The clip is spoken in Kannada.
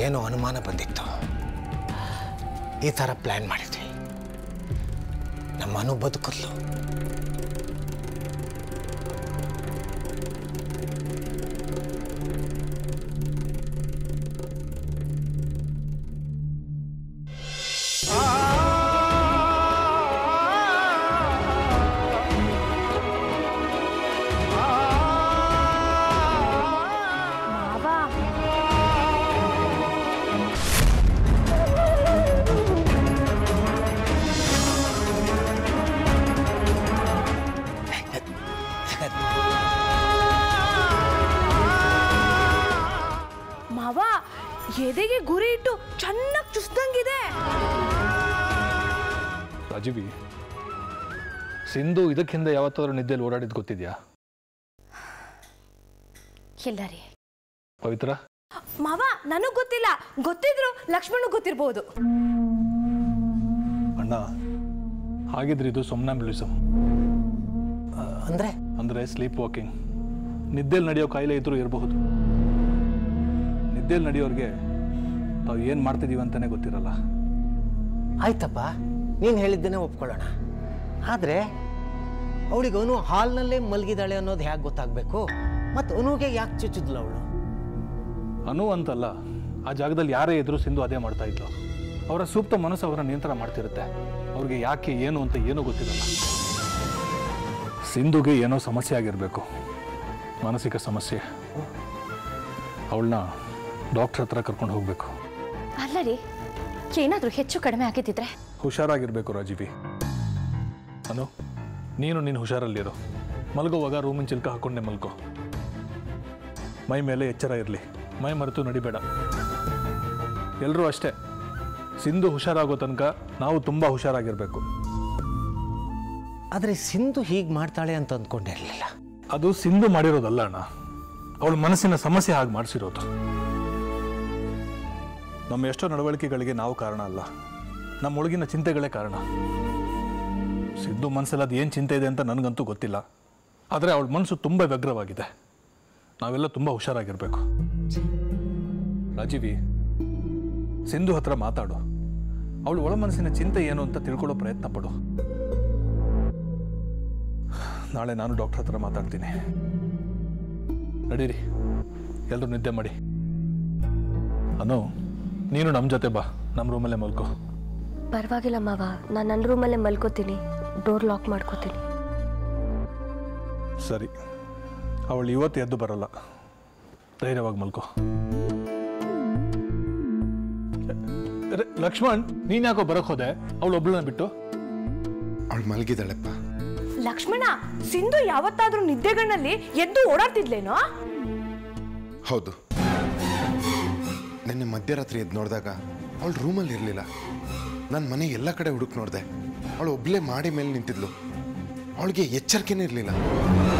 ನನಗೇನೋ ಅನುಮಾನ ಬಂದಿತ್ತು ಈ ಥರ ಪ್ಲ್ಯಾನ್ ಮಾಡಿದ್ವಿ ನಮ್ಮ ಅನು ಬದುಕಲು ಮಾವ ಮಾವ ಎದೆಗೆ ಗುರಿ ಇಟ್ಟು ಚೆನ್ನಾಗಿ ಚುಸ್ದಂಗಿದೆ ರಾಜೀವಿ ಸಿಂಧು ಇದಕ್ಕೆ ಹಿಂದೆ ಯಾವತ್ತಾದ್ರೂ ನಿದ್ದೆಯಲ್ಲಿ ಓಡಾಡಿದ್ ಗೊತ್ತಿದ್ಯಾ ಇಲ್ಲ ರೀ ಪವಿತ್ರ ಮಾವ ನನಗ್ ಗೊತ್ತಿಲ್ಲ ಗೊತ್ತಿದ್ರು ಲಕ್ಷ್ಮಣ್ ಗೊತ್ತಿರ್ಬೋದು ಅಣ್ಣ ಹಾಗಿದ್ರೆ ಇದು ಸೊಮ್ನಾಂಬ್ಯುಲಿಸಮ್ ಅಂದರೆ ಅಂದರೆ ಸ್ಲೀಪ್ ವಾಕಿಂಗ್ ನಿದ್ದೆಯಲ್ಲಿ ನಡೆಯೋ ಕಾಯಿಲೆ ಇದ್ರೂ ಇರಬಹುದು ನಿದ್ದೆಯಲ್ಲಿ ನಡೆಯೋರಿಗೆ ನಾವು ಏನು ಮಾಡ್ತಿದೀವಿ ಅಂತಲೇ ಗೊತ್ತಿರಲ್ಲ ಆಯ್ತಪ್ಪ ನೀನು ಹೇಳಿದ್ದನ್ನೇ ಒಪ್ಕೊಳ್ಳೋಣ ಆದರೆ ಅವಳಿಗೆ ಅನು ಹಾಲ್ನಲ್ಲೇ ಮಲಗಿದಾಳೆ ಅನ್ನೋದು ಹೇಗೆ ಗೊತ್ತಾಗಬೇಕು ಮತ್ತು ಅನುಗೆ ಯಾಕೆ ಚುಚ್ಚಿದ್ಲು ಅವಳು ಅನು ಅಂತಲ್ಲ ಆ ಜಾಗದಲ್ಲಿ ಯಾರೇ ಇದ್ರೂ ಸಿಂಧು ಅದೇ ಮಾಡ್ತಾ ಇದ್ಲು ಅವರ ಸೂಕ್ತ ಮನಸ್ಸು ಅವರ ನಿಯಂತ್ರಣ ಮಾಡ್ತಿರುತ್ತೆ ಅವ್ರಿಗೆ ಯಾಕೆ ಏನು ಅಂತ ಏನೂ ಗೊತ್ತಿರಲ್ಲ ಸಿಂಧುಗೆ ಏನೋ ಸಮಸ್ಯೆ ಆಗಿರಬೇಕು ಮಾನಸಿಕ ಸಮಸ್ಯೆ ಅವಳನ್ನ ಡಾಕ್ಟ್ರ್ ಹತ್ರ ಕರ್ಕೊಂಡು ಹೋಗಬೇಕು ಅಲ್ಲ ರೀ ಏನಾದರೂ ಹೆಚ್ಚು ಕಡಿಮೆ ಆಗಿದ್ದಿದ್ರೆ ಹುಷಾರಾಗಿರ್ಬೇಕು ರಾಜೀವಿ ಅನು ನೀನು ನೀನು ಹುಷಾರಲ್ಲಿರು ಮಲ್ಗೋವಾಗ ರೂಮಿನ ಚಿಲ್ಕ ಹಾಕೊಂಡೆ ಮಲ್ಕೋ ಮೈ ಮೇಲೆ ಎಚ್ಚರ ಇರಲಿ ಮೈ ಮರೆತು ನಡಿಬೇಡ ಎಲ್ಲರೂ ಅಷ್ಟೇ ಸಿಂಧು ಹುಷಾರಾಗೋ ತನಕ ನಾವು ತುಂಬ ಹುಷಾರಾಗಿರಬೇಕು ಆದರೆ ಸಿಂಧು ಹೀಗೆ ಮಾಡ್ತಾಳೆ ಅಂತ ಅಂದ್ಕೊಂಡೇ ಇರಲಿಲ್ಲ ಅದು ಸಿಂಧು ಮಾಡಿರೋದಲ್ಲ ಅಣ್ಣ ಅವಳ ಮನಸ್ಸಿನ ಸಮಸ್ಯೆ ಹಾಗೆ ಮಾಡಿಸಿರೋದು ನಮ್ಮ ಎಷ್ಟೋ ನಡವಳಿಕೆಗಳಿಗೆ ನಾವು ಕಾರಣ ಅಲ್ಲ ನಮ್ಮ ಒಳಗಿನ ಚಿಂತೆಗಳೇ ಕಾರಣ ಸಿಂಧು ಮನಸ್ಸಲ್ಲಿ ಅದು ಏನು ಚಿಂತೆ ಇದೆ ಅಂತ ನನಗಂತೂ ಗೊತ್ತಿಲ್ಲ ಆದರೆ ಅವಳ ಮನಸ್ಸು ತುಂಬ ವ್ಯಗ್ರವಾಗಿದೆ ನಾವೆಲ್ಲ ತುಂಬ ಹುಷಾರಾಗಿರಬೇಕು ರಾಜೀವಿ ಸಿಂಧು ಹತ್ರ ಮಾತಾಡು ಅವಳು ಒಳ ಮನಸ್ಸಿನ ಚಿಂತೆ ಏನು ಅಂತ ತಿಳ್ಕೊಳ್ಳೋ ಪ್ರಯತ್ನ ಪಡು ನಾಳೆ ನಾನು ಡಾಕ್ಟರ್ ಹತ್ರ ಮಾತಾಡ್ತೀನಿ ನಡೀರಿ ಎಲ್ಲರೂ ನಿದ್ದೆ ಮಾಡಿ ಅನು ನೀನು ನಮ್ಮ ಜೊತೆ ಬಾ ನಮ್ಮ ರೂಮಲ್ಲೇ ಮಲ್ಕೋ ಪರವಾಗಿಲ್ಲ ಮಾವ ನಾನು ನನ್ನ ರೂಮಲ್ಲೇ ಮಲ್ಕೋತೀನಿ ಡೋರ್ ಲಾಕ್ ಮಾಡ್ಕೋತೀನಿ ಸರಿ ಅವಳು ಇವತ್ತು ಎದ್ದು ಬರಲ್ಲ ಧೈರ್ಯವಾಗಿ ಮಲ್ಕೋ ಅರೆ, ಲಕ್ಷ್ಮಣ್ ನೀನ್ ಯಾಕೋ ಬರಕ್ ಹೋದೆ ಅವಳು ಒಬ್ಳನ್ನ ಬಿಟ್ಟು ಅವಳು ಮಲಗಿದಾಳೆಪ್ಪ ಲಕ್ಷ್ಮಣ ಸಿಂಧು ಯಾವತ್ತಾದ್ರೂ ನಿದ್ದೆಗಣ್ಣಲ್ಲಿ ಎದ್ದು ಓಡಾಡ್ತಿದ್ಲೇನೋ ಹೌದು ನಿನ್ನೆ ಮಧ್ಯರಾತ್ರಿ ಎದ್ದು ನೋಡಿದಾಗ ಅವಳು ರೂಮಲ್ಲಿ ಇರಲಿಲ್ಲ ನಾನು ಮನೆ ಎಲ್ಲ ಕಡೆ ಹುಡುಕ್ ನೋಡಿದೆ ಅವಳು ಒಬ್ಳೇ ಮಾಡಿ ಮೇಲೆ ನಿಂತಿದ್ಲು ಅವಳಿಗೆ ಎಚ್ಚರಿಕೆನೇ ಇರಲಿಲ್ಲ